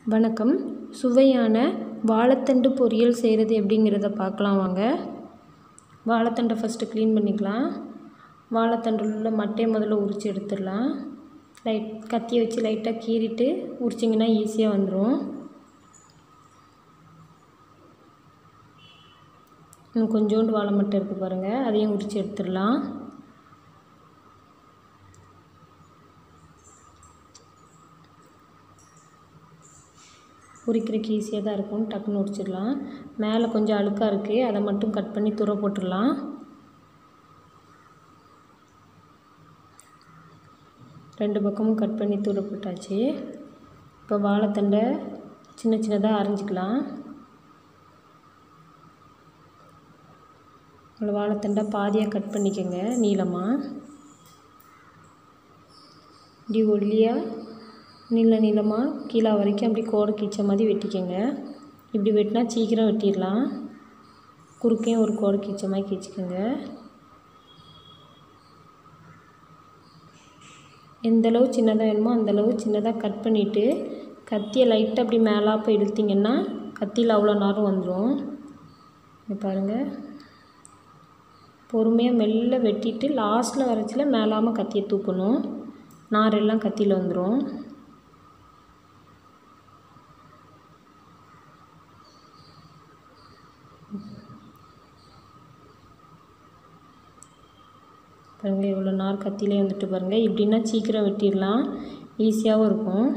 வணக்கம் சுவையான வாழைத்தண்டு பொரியல் செய்கிறது எப்படிங்கிறத பார்க்கலாம் வாங்க வாழைத்தண்டை ஃபஸ்ட்டு க்ளீன் பண்ணிக்கலாம் வாழைத்தண்டில் உள்ள மட்டையை முதல்ல உரித்து எடுத்துடலாம் லைட் கத்தியை வச்சு லைட்டாக கீறிட்டு உரிச்சிங்கன்னா ஈஸியாக வந்துடும் இன்னும் கொஞ்சோண்டு வாழை மட்டை இருக்குது பாருங்கள் அதையும் உரித்து எடுத்துடலாம் உரிக்கிறதுக்கு ஈஸியாக தான் இருக்கும் டக்குன்னு உரிச்சிடலாம் மேலே கொஞ்சம் அழுக்காக இருக்குது அதை மட்டும் கட் பண்ணி துர போட்டுடலாம் ரெண்டு பக்கமும் கட் பண்ணி தூர போட்டாச்சு இப்போ வாழைத்தண்டை சின்ன சின்னதாக அரைஞ்சிக்கலாம் ஒரு வாழைத்தண்டை பாதியாக கட் பண்ணிக்கோங்க நீளமாக இப்படி ஒல்லியாக நீள நீளமாக கீழே வரைக்கும் அப்படி கோடு கீச்ச மாதிரி வெட்டிக்கோங்க இப்படி வெட்டினா சீக்கிரம் வெட்டிடலாம் குறுக்கையும் ஒரு கோடு கீச்ச மாதிரி கீச்சிக்கோங்க எந்தளவு சின்னதாக வேணுமோ அந்தளவு சின்னதாக கட் பண்ணிவிட்டு கத்தியை லைட்டாக அப்படி மேலாப்போ இழுத்திங்கன்னா கத்தியில் அவ்வளோ நேரம் வந்துடும் இங்கே பாருங்கள் பொறுமையாக மெல்ல வெட்டிட்டு லாஸ்ட்டில் வரைச்சில் மேலாமல் கத்தியை தூக்கணும் நாரெல்லாம் கத்தியில் வந்துடும் பாருங்கள் இவ்வளோ நார் கத்திலே வந்துட்டு பாருங்கள் இப்படின்னா சீக்கிரம் வெட்டிடலாம் ஈஸியாகவும் இருக்கும்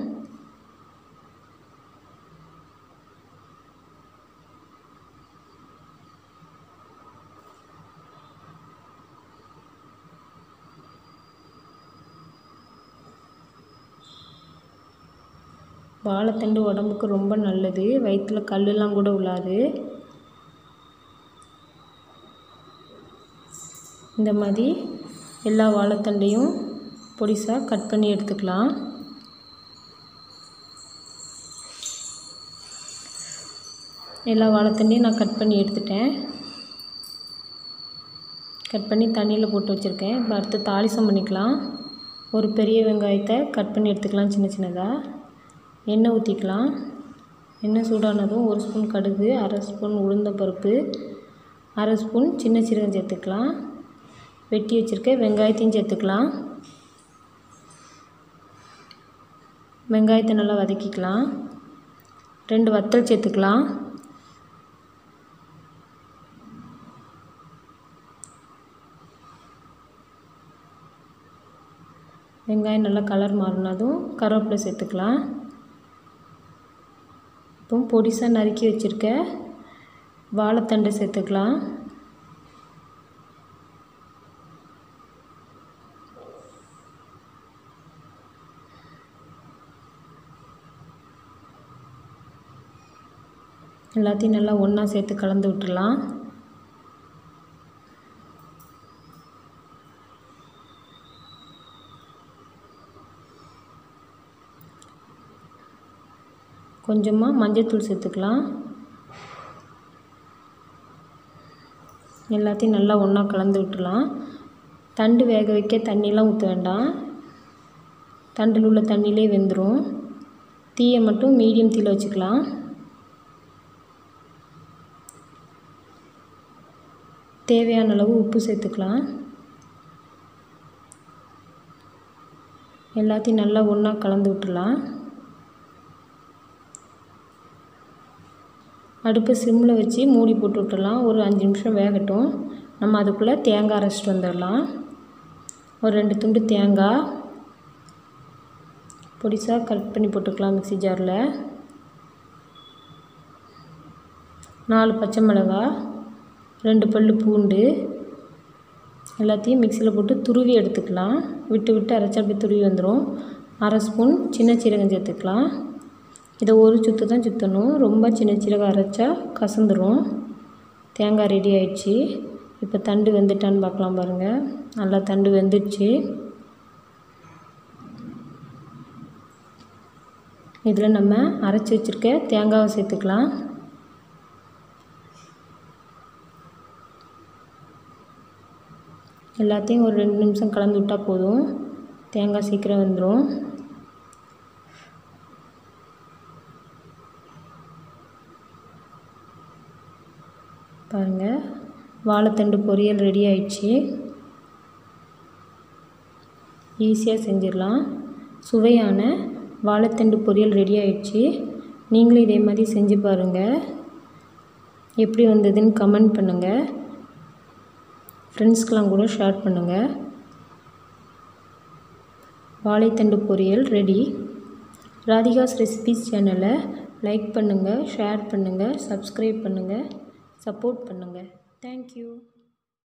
வாழைத்தண்டு உடம்புக்கு ரொம்ப நல்லது வயிற்றில் கல்லெல்லாம் கூட விழாது இந்த மாதிரி எல்லா வாழைத்தண்டையும் பொடிசாக கட் பண்ணி எடுத்துக்கலாம் எல்லா வாழைத்தண்டையும் நான் கட் பண்ணி எடுத்துட்டேன் கட் பண்ணி தண்ணியில் போட்டு வச்சுருக்கேன் இப்போ அடுத்து தாளிசம் பண்ணிக்கலாம் ஒரு பெரிய வெங்காயத்தை கட் பண்ணி எடுத்துக்கலாம் சின்ன சின்னதாக எண்ணெய் ஊற்றிக்கலாம் எண்ணெய் சூடானதும் ஒரு ஸ்பூன் கடுகு அரை ஸ்பூன் உளுந்தம்பருப்பு அரை ஸ்பூன் சின்ன சீரகம் சேர்த்துக்கலாம் வெட்டி வச்சுருக்க வெங்காயத்தையும் சேர்த்துக்கலாம் வெங்காயத்தை நல்லா வதக்கிக்கலாம் ரெண்டு வத்தல் சேர்த்துக்கலாம் வெங்காயம் நல்லா கலர் மாறினதும் கருவேப்பிலை சேர்த்துக்கலாம் இப்போ பொடிசாக நறுக்கி வச்சுருக்க வாழைத்தண்டை சேர்த்துக்கலாம் எல்லாத்தையும் நல்லா ஒன்றா சேர்த்து கலந்து விட்டுடலாம் கொஞ்சமாக மஞ்சள்தூள் சேர்த்துக்கலாம் எல்லாத்தையும் நல்லா ஒன்றா கலந்து விட்டுலாம் தண்டு வேக வைக்க தண்ணிலாம் ஊற்ற வேண்டாம் தண்டில் உள்ள தண்ணியிலே வெந்துடும் தீயை மட்டும் மீடியம் தீயில் வச்சுக்கலாம் தேவையான அளவு உப்பு சேர்த்துக்கலாம் எல்லாத்தையும் நல்லா ஒன்றா கலந்து விட்டுலாம் அடுப்பு சிம்மில் வச்சு மூடி போட்டு விட்டுடலாம் ஒரு அஞ்சு நிமிஷம் வேகட்டும் நம்ம அதுக்குள்ளே தேங்காய் அரைச்சிட்டு வந்துடலாம் ஒரு ரெண்டு துண்டு தேங்காய் பொடிசாக கட் பண்ணி போட்டுக்கலாம் மிக்சி ஜாரில் நாலு பச்சை மிளகாய் ரெண்டு பல் பூண்டு எல்லாத்தையும் மிக்சியில் போட்டு துருவி எடுத்துக்கலாம் விட்டு விட்டு அரைச்சி அப்படியே துருவி வந்துடும் அரை ஸ்பூன் சின்ன சீரகம் சேர்த்துக்கலாம் இதை ஒரு சுற்று தான் சுற்றணும் ரொம்ப சின்ன சீரகம் அரைச்சா கசந்துடும் தேங்காய் ரெடி ஆயிடுச்சு இப்போ தண்டு வெந்துட்டான்னு பார்க்கலாம் பாருங்கள் நல்லா தண்டு வெந்துடுச்சு இதில் நம்ம அரைச்சி வச்சுருக்க தேங்காவை சேர்த்துக்கலாம் எல்லாத்தையும் ஒரு ரெண்டு நிமிஷம் கலந்து விட்டால் போதும் தேங்காய் சீக்கிரம் வந்துடும் பாருங்கள் வாழைத்தண்டு பொரியல் ரெடி ஆயிடுச்சு ஈஸியாக செஞ்சிடலாம் சுவையான வாழைத்தண்டு பொரியல் ரெடி ஆயிடுச்சு நீங்களும் இதே மாதிரி செஞ்சு பாருங்கள் எப்படி வந்ததுன்னு கமெண்ட் பண்ணுங்கள் ஃப்ரெண்ட்ஸ்க்கெலாம் கூட ஷேர் பண்ணுங்கள் வாழைத்தண்டு பொரியல் ரெடி ராதிகாஸ் ரெசிபீஸ் சேனலை லைக் பண்ணுங்கள் ஷேர் பண்ணுங்கள் சப்ஸ்கிரைப் பண்ணுங்கள் சப்போர்ட் பண்ணுங்கள் தேங்க்யூ